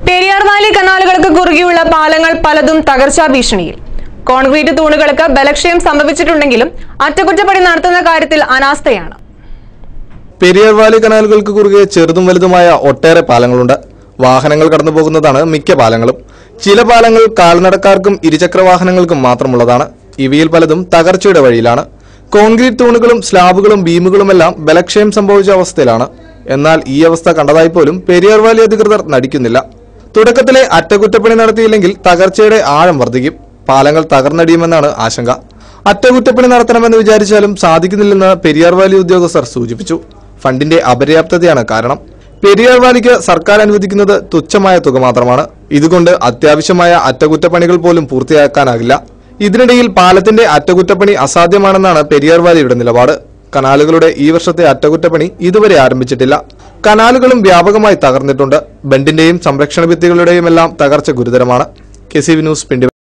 Periyar Valley കനാലുകൾക്ക് കുറുകെയുള്ള പാലങ്ങൾ പലതും തകർച്ചാ ഭീഷണിയിൽ കോൺക്രീറ്റ് തൂണുകൾക്ക് ബലക്ഷയം സംഭവിച്ചിട്ടുണ്ടെങ്കിലും അറ്റകുറ്റപ്പണി നടത്തുന്ന കാര്യത്തിൽ അനാസ്ഥയാണ് പെരിയാർ വാലി കനാലുകൾക്ക് കുറുകെ ചെറുതും വലുതുമായ ഒട്ടേറെ പാലങ്ങളുണ്ട് വാഹനങ്ങൾ കടന്നു പോകുന്നതാണ് മിക്ക പാലങ്ങളും ചില പാലങ്ങൾ കാൽനടക്കാർക്കും ഇരുചക്ര വാഹനങ്ങൾക്കും മാത്രമുള്ളതാണ് ഇവയിൽ പലതും തകർച്ചയുടെ വഴിയിലാണ് കോൺക്രീറ്റ് തൂണുകളും സ്ലാബുകളും ബീമുകളുമെല്ലാം ബലക്ഷയം സംഭവിച്ച അവസ്ഥയിലാണ് എന്നാൽ ഈ അവസ്ഥ കണ്ടതായി പോലും പെരിയാർ വാലി അധികൃതർ നടിക്കുന്നില്ല തുടക്കത്തിലെ അറ്റകുറ്റപ്പണി നടത്തിയില്ലെങ്കിൽ തകർച്ചയുടെ ആഴം വർദ്ധിക്കും പാലങ്ങൾ തകർന്നടിയുമെന്നാണ് ആശങ്ക അറ്റകുറ്റപ്പണി നടത്തണമെന്ന് വിചാരിച്ചാലും സാധിക്കുന്നില്ലെന്ന് പെരിയാർ വാലി ഉദ്യോഗസ്ഥർ സൂചിപ്പിച്ചു ഫണ്ടിന്റെ അപര്യാപ്തതയാണ് കാരണം പെരിയാർ വാലിക്ക് സർക്കാർ അനുവദിക്കുന്നത് തുച്ഛമായ തുക മാത്രമാണ് ഇതുകൊണ്ട് അത്യാവശ്യമായ അറ്റകുറ്റപ്പണികൾ പോലും പൂർത്തിയാക്കാനാകില്ല ഇതിനിടയിൽ പാലത്തിന്റെ അറ്റകുറ്റപ്പണി അസാധ്യമാണെന്നാണ് പെരിയാർ വാലിയുടെ നിലപാട് കനാലുകളുടെ ഈ വർഷത്തെ അറ്റകുറ്റപ്പണി ഇതുവരെ ആരംഭിച്ചിട്ടില്ല കനാലുകളും വ്യാപകമായി തകർന്നിട്ടുണ്ട് ബണ്ടിന്റെയും സംരക്ഷണ ഭിത്തികളുടെയും എല്ലാം തകർച്ച ഗുരുതരമാണ് കെ സി വി ന്യൂസ് പിണ്ടി